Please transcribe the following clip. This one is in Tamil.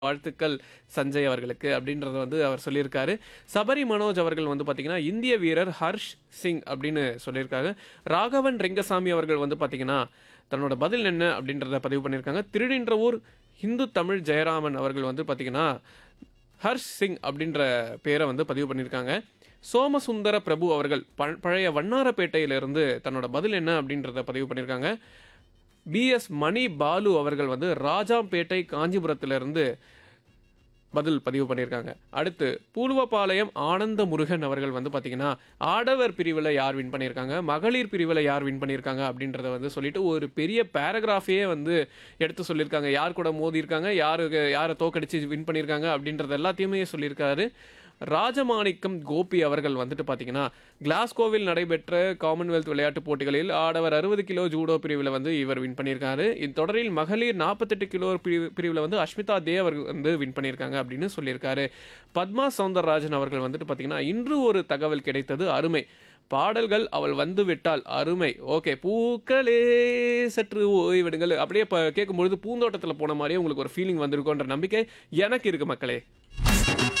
வாழ்த்துக்கள் சஞ்சய் அவர்களுக்கு அப்படின்றத வந்து அவர் சொல்லியிருக்காரு சபரி மனோஜ் அவர்கள் வந்து பார்த்தீங்கன்னா இந்திய வீரர் ஹர்ஷ் சிங் அப்படின்னு சொல்லியிருக்காங்க ராகவன் ரெங்கசாமி அவர்கள் வந்து பார்த்தீங்கன்னா தன்னோட பதில் என்ன அப்படின்றத பதிவு பண்ணியிருக்காங்க திருடின்ற ஊர் ஹிந்து தமிழ் ஜெயராமன் அவர்கள் வந்து பார்த்தீங்கன்னா ஹர்ஷ் சிங் அப்படின்ற பேரை வந்து பதிவு பண்ணியிருக்காங்க சோமசுந்தர பிரபு அவர்கள் ப- பழைய வண்ணாரப்பேட்டையிலிருந்து தன்னோட பதில் என்ன அப்படின்றத பதிவு பண்ணியிருக்காங்க பிஎஸ் மணி பாலு அவர்கள் வந்து ராஜாம்பேட்டை காஞ்சிபுரத்திலிருந்து பதில் பதிவு பண்ணியிருக்காங்க அடுத்து பூர்வபாளையம் ஆனந்த முருகன் அவர்கள் வந்து பார்த்தீங்கன்னா ஆடவர் பிரிவில் யார் வின் பண்ணியிருக்காங்க மகளிர் பிரிவில் யார் வின் பண்ணியிருக்காங்க அப்படின்றத வந்து சொல்லிட்டு ஒரு பெரிய பேராகிராஃபையே வந்து எடுத்து சொல்லியிருக்காங்க யார் கூட மோதி இருக்காங்க யாருக்கு யாரை தோக்கடிச்சு வின் பண்ணியிருக்காங்க அப்படின்றது எல்லாத்தையுமே சொல்லியிருக்காரு ராஜமாணிக்கம் கோபி அவர்கள் வந்துட்டு பார்த்தீங்கன்னா கிளாஸ்கோவில் நடைபெற்ற காமன்வெல்த் விளையாட்டுப் போட்டிகளில் ஆடவர் அறுபது கிலோ ஜூடோ பிரிவில் வந்து இவர் வின் பண்ணியிருக்காரு இத்தொடரில் மகளிர் நாற்பத்தெட்டு கிலோ பிரிவு பிரிவில் வந்து அஷ்மிதா தே அவர்கள் வந்து வின் பண்ணியிருக்காங்க அப்படின்னு சொல்லியிருக்காரு பத்மா சவுந்தரராஜன் அவர்கள் வந்துட்டு பார்த்தீங்கன்னா இன்று ஒரு தகவல் கிடைத்தது அருமை பாடல்கள் அவள் வந்து விட்டால் அருமை ஓகே பூக்களே சற்று ஓய்விடுங்கள் அப்படியே இப்போ கேட்கும்பொழுது பூந்தோட்டத்தில் போன மாதிரியே உங்களுக்கு ஒரு ஃபீலிங் வந்திருக்குன்ற நம்பிக்கை எனக்கு இருக்கு மக்களே